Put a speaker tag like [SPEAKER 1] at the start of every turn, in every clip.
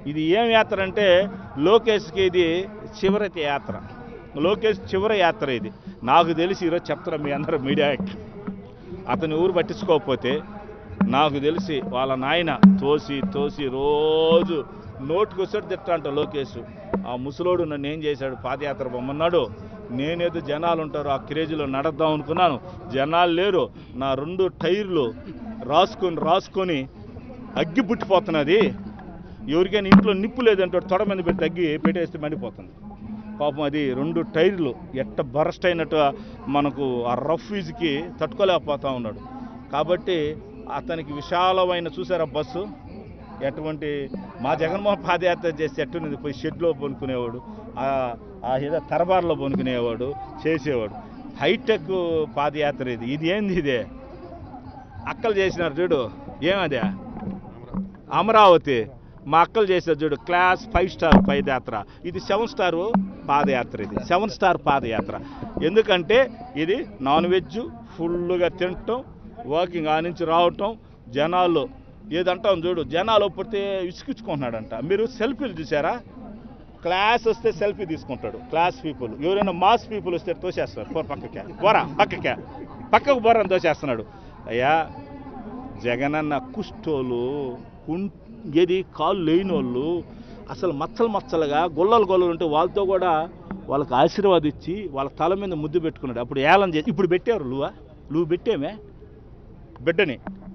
[SPEAKER 1] ఇది ఏం యాత్ర అంటే లోకేష్కి ఇది చివరి యాత్ర లోకేష్ చివరి యాత్ర ఇది నాకు తెలిసి ఈరోజు చెప్తారా మీ అందరూ మీడియాకి అతని ఊరు పట్టించుకోకపోతే నాకు తెలిసి వాళ్ళ నాయన తోసి తోసి రోజు నోటుకు వచ్చాడు తిట్టంట లోకేష్ ఆ ముసలోడు నన్ను ఏం చేశాడు పాదయాత్ర బొమ్మన్నాడు నేనేదో జనాలు ఉంటారు ఆ క్రేజీలో నడద్దాం అనుకున్నాను జనాలు లేరు నా రెండు టైర్లు రాసుకొని రాసుకొని అగ్గి పుట్టిపోతున్నది ఎవరికైనా ఇంట్లో నిప్పు లేదంటే తొడ మీద పెట్టి అగ్గి పెట్టేస్తే మండిపోతుంది పాపం అది రెండు టైర్లు ఎట్ట బరస్ట్ అయినట్టు మనకు ఆ రఫ్ ఫీజుకి తట్టుకోలేకపోతా ఉన్నాడు కాబట్టి అతనికి విశాలమైన చూసారా బస్సు ఎటువంటి మా జగన్మోహన్ పాదయాత్ర చేస్తే ఎట్టున్నది పోయి షెడ్లో పొనుకునేవాడు ఆ- ఆ ఏదో తరబార్లో పొనుకునేవాడు చేసేవాడు హైటెక్ పాదయాత్ర ఇది ఇది ఏంది ఇదే అక్కలు చేసినారు చూడు ఏమదే అమరావతి మా అక్కలు చేశారు చూడు క్లాస్ ఫైవ్ స్టార్ పాదయాత్ర ఇది సెవెన్ స్టార్ పాదయాత్ర ఇది సెవెన్ స్టార్ పాదయాత్ర ఎందుకంటే ఇది నాన్ వెజ్ ఫుల్గా తినటం వాకింగ్ ఆ నుంచి రావటం జనాలు ఏదంటాం చూడు జనాలు పోతే విసిగించుకుంటున్నాడంట మీరు సెల్ఫీలు చూసారా క్లాస్ వస్తే సెల్ఫీ తీసుకుంటాడు క్లాస్ పీపుల్ ఎవరైనా మాస్ పీపుల్ వస్తే తోసేస్తారు పోర పక్కకే పోరా పక్కకే పక్కకు పోరని తోసేస్తున్నాడు అయ్యా జగనన్న కుష్టోలు కుం ఏది కాళ్ళు లేనోళ్ళు అసలు మచ్చలు మచ్చలుగా గొల్లలు గొల్లలు ఉంటే వాళ్ళతో కూడా వాళ్ళకి ఆశీర్వాదం ఇచ్చి వాళ్ళ తల మీద ముద్దు పెట్టుకున్నాడు అప్పుడు ఏలం చేసి ఇప్పుడు పెట్టారు నువ్వా నువ్వు పెట్టేమే బిడ్డని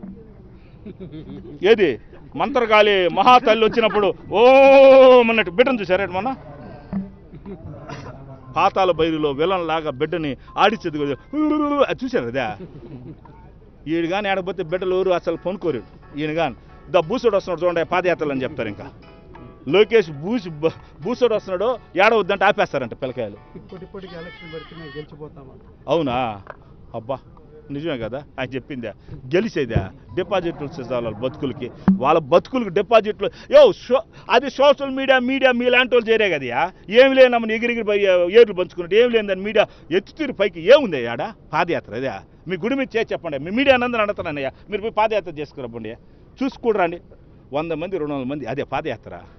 [SPEAKER 1] ఏది మంత్రగాలి మహాతల్లి వచ్చినప్పుడు ఓ అన్నట్టు బిడ్డను చూసారా మొన్న పాతాల బైరులో విలన్ లాగా బిడ్డని ఆడిచ్చేది కదా. అది చూసారు అదే ఈడు కానీ ఆడపోతే బిడ్డలు ఎవరు అసలు కొనుక్కోరు ఈయన కానీ ద బూసుడు వస్తున్నాడు చూడండి పాదయాత్రలు అని చెప్తారు ఇంకా లోకేష్ బూసి బూసుడు వస్తున్నాడు ఏడవద్దంటే ఆపేస్తారంట పిల్లకాయలు
[SPEAKER 2] ఇప్పటి ఇప్పటికి ఎలక్షన్ పెడితే మేము గెలిచిపోతామని
[SPEAKER 1] అవునా అబ్బా నిజమే కదా ఆయన చెప్పిందా గెలిచేదా డిపాజిట్లు ఇచ్చేది వాళ్ళ బతుకులకి వాళ్ళ బతుకులకు డిపాజిట్లు యో షో అది సోషల్ మీడియా మీడియా మీలాంటి వాళ్ళు చేరే కదా ఏమి లేనమ్మని ఎగిరిగిరి పోయి ఏర్లు పంచుకున్నట్టు ఏం లేదని మీడియా ఎత్తుతీరు పైకి ఏముంది ఆడ పాదయాత్ర అదే మీ గుడి మీద చేసి చెప్పండి మీ మీడియా నందరూ అడుగుతానయ్యా మీరు పోయి పాదయాత్ర చేసుకురప్పండి చూసి కూడా రండి వంద మంది రెండు వందల మంది అదే పాదయాత్ర